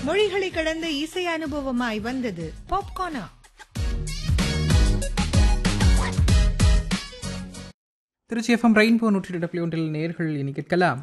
மொழிகளை கடந்த இசை அனுபவமாய் வந்தது பாப்கார்னா திருச்சி எஃப்எம் ரெயின்போ நூற்றி டபிள்யூ ஒன்றில் நேர்கள் இனி கேட்கலாம்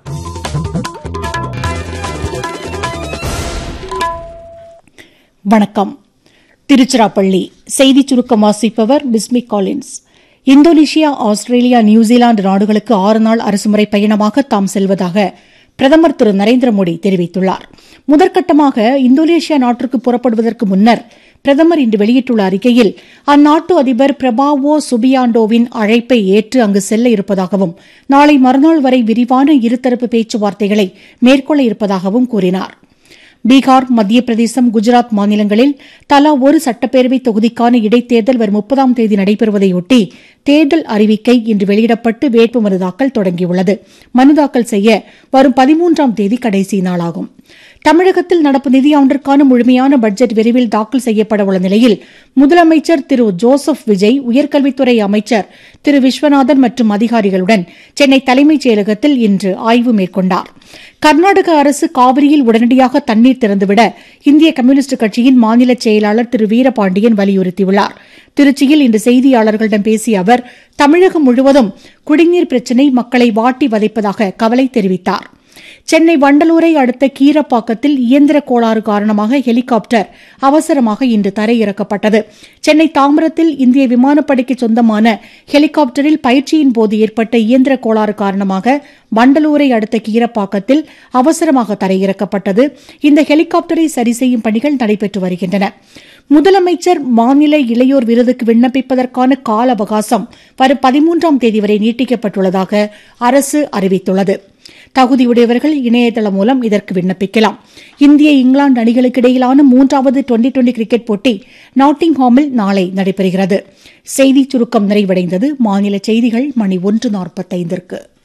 வணக்கம் திருச்சிராப்பள்ளி செய்தி சுருக்கம் வாசிப்பவர் Bismi Collins Indonesia Australia New Zealand நாடுகளுக்கு ஆறு நாள் அரசுமுறை பயணமாக தாம் செல்வதாக பிரதமர் திரு நரேந்திர மோடி தெரிவித்துள்ளார் முதற்கட்டமாக இந்தோனேஷியா நாட்டிற்கு புறப்படுவதற்கு முன்னர் பிரதமர் இன்று வெளியிட்டுள்ள அறிக்கையில் அந்நாட்டு அதிபர் பிரபாவோ சுபியாண்டோவின் அழைப்பை ஏற்று அங்கு செல்ல இருப்பதாகவும் நாளை மறுநாள் வரை விரிவான இருதரப்பு பேச்சுவார்த்தைகளை மேற்கொள்ள இருப்பதாகவும் கூறினார் பீகார் மத்திய பிரதேசம் குஜராத் மாநிலங்களில் தலா ஒரு சட்டப்பேரவை தொகுதிக்கான இடைத்தேர்தல் வரும் முப்பதாம் தேதி நடைபெறுவதையொட்டி தேர்தல் அறிவிக்கை இன்று வெளியிடப்பட்டு வேட்புமனு தாக்கல் தொடங்கியுள்ளது மனு தாக்கல் செய்ய வரும் பதிமூன்றாம் தேதி கடைசி நாளாகும் தமிழகத்தில் நடப்பு நிதியாண்டிற்கான முழுமையான பட்ஜெட் விரைவில் தாக்கல் செய்யப்பட உள்ள நிலையில் முதலமைச்சர் திரு ஜோசப் விஜய் உயர்கல்வித்துறை அமைச்சர் திரு விஸ்வநாதன் மற்றும் அதிகாரிகளுடன் சென்னை தலைமைச் செயலகத்தில் இன்று ஆய்வு மேற்கொண்டார் கர்நாடக அரசு காவிரியில் உடனடியாக தண்ணீர் திறந்துவிட இந்திய கம்யூனிஸ்ட் கட்சியின் மாநில செயலாளர் திரு வீரபாண்டியன் வலியுறுத்தியுள்ளார் திருச்சியில் இன்று செய்தியாளர்களிடம் பேசிய அவர் தமிழகம் முழுவதும் குடிநீர் பிரச்சினை மக்களை வாட்டி வதைப்பதாக கவலை தெரிவித்தார் சென்னை வண்டலூரை அடுத்த கீரப்பாக்கத்தில் இயந்திர கோளாறு காரணமாக ஹெலிகாப்டர் அவசரமாக இன்று தரையிறக்கப்பட்டது சென்னை தாம்பரத்தில் இந்திய விமானப்படைக்கு சொந்தமான ஹெலிகாப்டரில் பயிற்சியின் போது ஏற்பட்ட இயந்திர கோளாறு காரணமாக வண்டலூரை அடுத்த கீரப்பாக்கத்தில் அவசரமாக தரையிறக்கப்பட்டது இந்த ஹெலிகாப்டரை சரி செய்யும் பணிகள் நடைபெற்று வருகின்றன முதலமைச்சர் மாநில இளையோர் விருதுக்கு விண்ணப்பிப்பதற்கான கால அவகாசம் வரும் பதிமூன்றாம் தேதி வரை நீட்டிக்கப்பட்டுள்ளதாக அரசு அறிவித்துள்ளது தகுதியுடையவர்கள் இணையதளம் மூலம் இதற்கு விண்ணப்பிக்கலாம் இந்திய இங்கிலாந்து அணிகளுக்கு இடையிலான மூன்றாவது டுவெண்டி டுவெண்டி கிரிக்கெட் போட்டி நாட்டிங்ஹாமில் நாளை நடைபெறுகிறது செய்திச் சுருக்கம் நிறைவடைந்தது மாநில செய்திகள் மணி ஒன்று நாற்பத்தைந்திற்கு